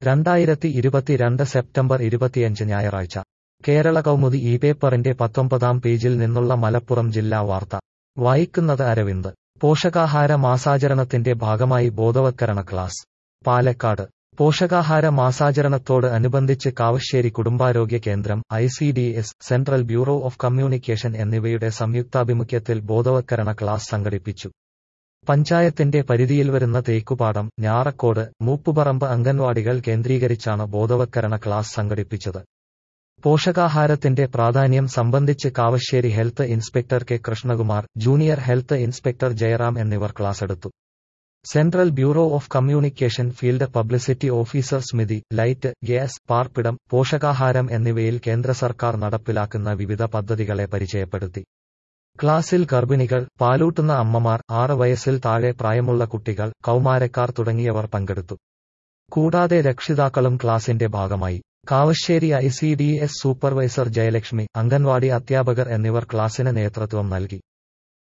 രണ്ടായിരത്തി ഇരുപത്തിരണ്ട് സെപ്റ്റംബർ ഇരുപത്തിയഞ്ച് ഞായറാഴ്ച കേരള കൗമുദി ഈ പേപ്പറിന്റെ പത്തൊമ്പതാം പേജിൽ നിന്നുള്ള മലപ്പുറം ജില്ലാ വാർത്ത വായിക്കുന്നത് അരവിന്ദ് പോഷകാഹാര മാസാചരണത്തിന്റെ ഭാഗമായി ബോധവത്കരണ ക്ലാസ് പാലക്കാട് പോഷകാഹാര മാസാചരണത്തോട് അനുബന്ധിച്ച് കാവശ്ശേരി കുടുംബാരോഗ്യ കേന്ദ്രം I C D S central bureau of communication എന്നിവയുടെ സംയുക്താഭിമുഖ്യത്തിൽ ബോധവത്കരണ ക്ലാസ് സംഘടിപ്പിച്ചു പഞ്ചായത്തിന്റെ പരിധിയിൽ വരുന്ന തേക്കുപാടം ഞാറക്കോട് മൂപ്പുപറമ്പ് അംഗൻവാടികൾ കേന്ദ്രീകരിച്ചാണ് ബോധവത്കരണ ക്ലാസ് സംഘടിപ്പിച്ചത് പോഷകാഹാരത്തിന്റെ പ്രാധാന്യം സംബന്ധിച്ച് Kavassery health inspector K Krishnakumar junior health inspector Jayaram എന്നിവർ ക്ലാസെടുത്തു central bureau of communication field publicity officer Smithi light gas പാർപ്പിടം പോഷകാഹാരം എന്നിവയിൽ കേന്ദ്ര സർക്കാർ നടപ്പിലാക്കുന്ന വിവിധ പദ്ധതികളെ പരിചയപ്പെടുത്തി ക്ലാസിൽ ഗർഭിണികൾ പാലൂട്ടുന്ന അമ്മമാർ ആറ് വയസ്സിൽ താഴെ പ്രായമുള്ള കുട്ടികൾ കൗമാരക്കാർ തുടങ്ങിയവർ പങ്കെടുത്തു കൂടാതെ രക്ഷിതാക്കളും ക്ലാസിന്റെ ഭാഗമായി Kavassery I C D S supervisor Jayalakshmi anganwadi അധ്യാപകർ എന്നിവർ ക്ലാസിന് നേതൃത്വം നൽകി